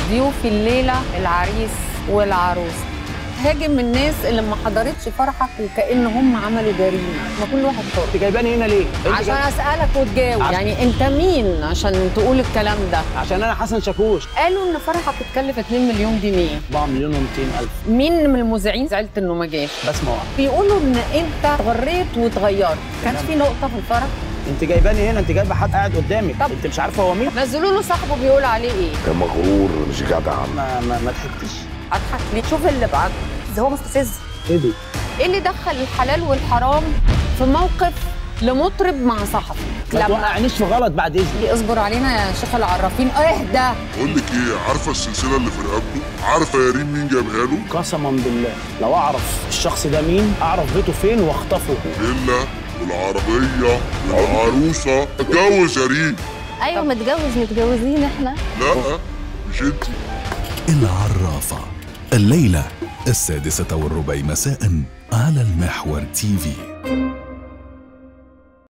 ضيوفي الليله العريس والعروس هاجم الناس اللي ما حضرتش فرحك وكأن هم عملوا جريمه ما كل واحد حر انت جايباني هنا ليه؟ انت عشان جايب- اسالك وتجاوب عشان- يعني انت مين عشان تقول الكلام ده عشان انا حسن شاكوش قالوا ان فرحك اتكلف 2 مليون جنيه 4 مليون و200 الف مين من المذيعين زعلت انه ما جاش بسمه واحده بيقولوا ان انت اتغريت واتغيرت كانش في نقطه في الفرح انت جايباني هنا انت جايبه حد قاعد قدامك طب- انت مش عارفه هو مين؟ نزلوا له صاحبه بيقول عليه ايه كان مغرور مش جدع ما ما, ما ضحكتش اضحك ليه شوف اللي بعده هو مستفز ايه دي؟ ايه اللي دخل الحلال والحرام في موقف لمطرب مع صحفي ما لما توقعنيش في غلط بعد اذنك اصبر علينا يا شيخ العرافين اهدى بقول لك ايه عارفه السلسله اللي في رقبته عارفه يا ريم مين جابها له قسما بالله لو اعرف الشخص ده مين اعرف بيته فين واخطفه فيلا والعربيه والعروسه اتجوز يا ريم ايوه متجوز متجوزين احنا لا مش انت العرافة الليلة السادسة والربع مساء على المحور تي في